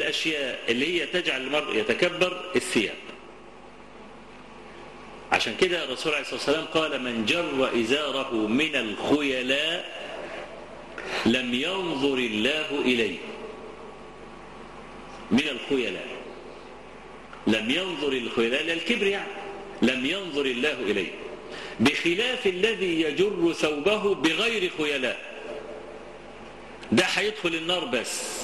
الأشياء اللي هي تجعل المرء يتكبر الثياب عشان كده الرسول عليه الصلاة والسلام قال من جر إزاره من الخيلاء لم ينظر الله إليه من الخيلاء لم ينظر الخيلاء للكبر يعني لم ينظر الله إليه بخلاف الذي يجر ثوبه بغير خيلاء ده هيدخل النار بس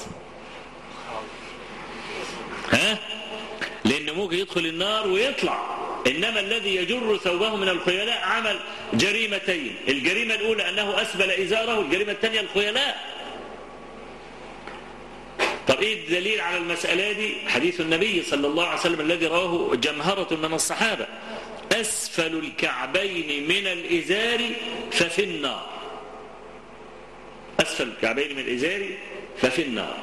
ها لأنه ممكن يدخل النار ويطلع إنما الذي يجر ثوبه من الخيلاء عمل جريمتين الجريمة الأولى أنه أسبل إزاره الجريمة الثانية الخيلاء طب إيه الدليل على المسألة دي حديث النبي صلى الله عليه وسلم الذي رواه جمهرة من الصحابة أسفل الكعبين من الإزار ففي النار أسفل الكعبين من الإزار ففي النار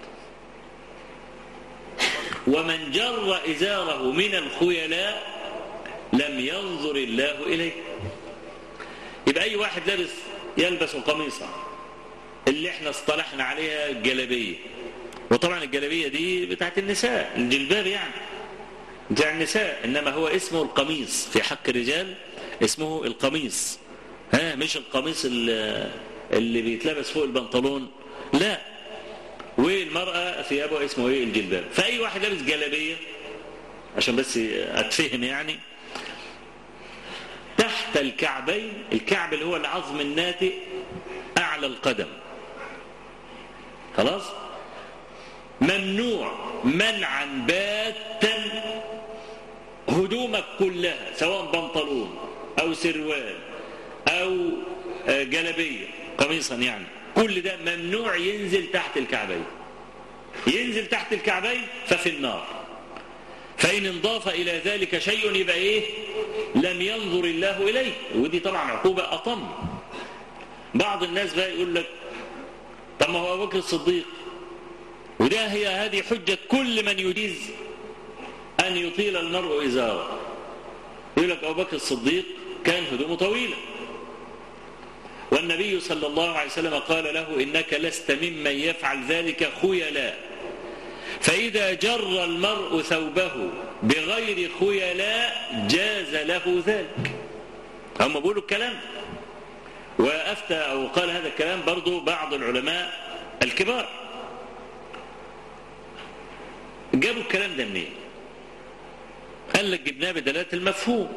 ومن جر إزاره من الخيلاء لم ينظر الله إليه يبقى أي واحد لابس يلبس قميصا اللي احنا اصطلحنا عليها الجلبية وطبعا الجلبية دي بتاعت النساء الجلباب يعني بتاع النساء إنما هو اسمه القميص في حق الرجال اسمه القميص ها مش القميص اللي, اللي بيتلبس فوق البنطلون لا والمرأة ثيابها اسمه ايه الجلباب فأي واحد لابس جلابية عشان بس أتفهم يعني تحت الكعبين الكعب اللي هو العظم الناتئ أعلى القدم خلاص ممنوع منعا باتا هدومك كلها سواء بنطلون أو سروال أو جلبية قميصا يعني كل ده ممنوع ينزل تحت الكعبين ينزل تحت الكعبين ففي النار فإن انضاف إلى ذلك شيء يبقى إيه لم ينظر الله إليه ودي طبعا عقوبة أطم بعض الناس بقى يقول لك طب ما هو أبو بكر الصديق وده هي هذه حجة كل من يجيز أن يطيل المرء إزاره يقول لك أبو بكر الصديق كان هدومه طويلة والنبي صلى الله عليه وسلم قال له إنك لست ممن يفعل ذلك خيلاء فإذا جر المرء ثوبه بغير خيلاء جاز له ذلك هم بيقولوا الكلام وأفتى أو قال هذا الكلام برضو بعض العلماء الكبار جابوا الكلام ده منين قال لك جبناه بدلالة المفهوم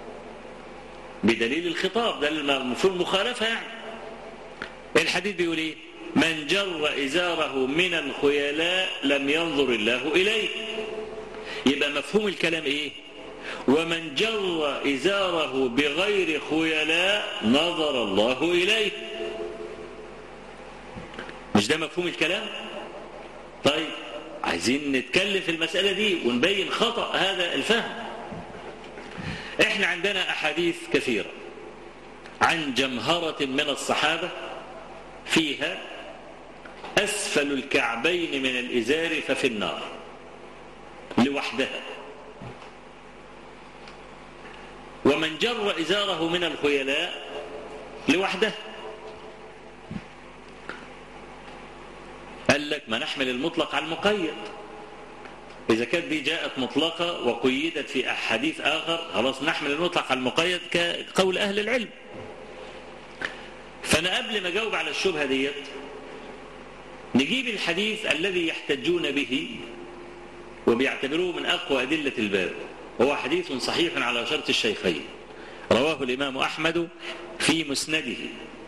بدليل الخطاب ده المفهوم المخالفة يعني الحديث بيقول ايه من جر إزاره من الخيلاء لم ينظر الله إليه يبقى مفهوم الكلام ايه ومن جر إزاره بغير خيلاء نظر الله إليه مش ده مفهوم الكلام طيب عايزين نتكلم في المسألة دي ونبين خطأ هذا الفهم احنا عندنا أحاديث كثيرة عن جمهرة من الصحابة فيها أسفل الكعبين من الإزار ففي النار لوحدها ومن جر إزاره من الخيلاء لوحده قال لك ما نحمل المطلق على المقيد إذا كانت دي جاءت مطلقة وقيدت في أحاديث آخر خلاص نحمل المطلق على المقيد كقول أهل العلم فأنا قبل ما أجاوب على الشبهة ديت نجيب الحديث الذي يحتجون به وبيعتبروه من أقوى أدلة الباب هو حديث صحيح على شرط الشيخين رواه الإمام أحمد في مسنده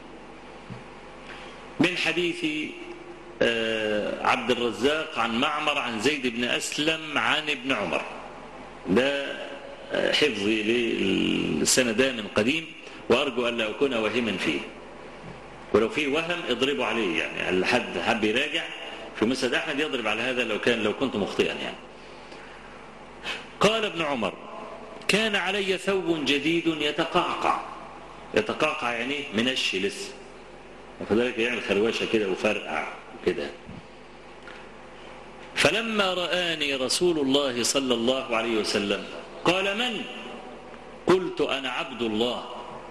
من حديث عبد الرزاق عن معمر عن زيد بن أسلم عن ابن عمر ده حفظي للسندان من قديم وأرجو أن لا أكون وهما فيه ولو في وهم اضربوا عليه يعني اللي حد حب يراجع في مسند أحمد يضرب على هذا لو كان لو كنت مخطئا يعني قال ابن عمر كان علي ثوب جديد يتقعقع يتقعقع يعني منشي لسه وكذلك يعمل خروشه كده وفرقع وكده فلما رآني رسول الله صلى الله عليه وسلم قال من قلت أنا عبد الله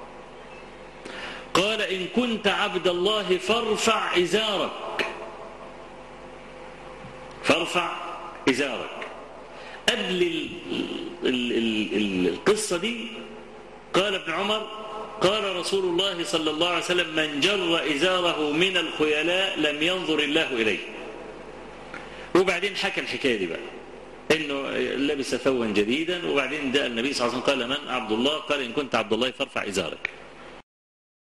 قال إن كنت عبد الله فارفع إزارك فارفع إزارك قبل ال ال ال ال القصة دي قال ابن عمر قال رسول الله صلى الله عليه وسلم من جر إزاره من الخيلاء لم ينظر الله إليه وبعدين حكى الحكاية دي بقى انه لبس ثوبا جديدا وبعدين ده النبي صلى الله عليه وسلم قال من عبد الله قال ان كنت عبد الله فارفع ازارك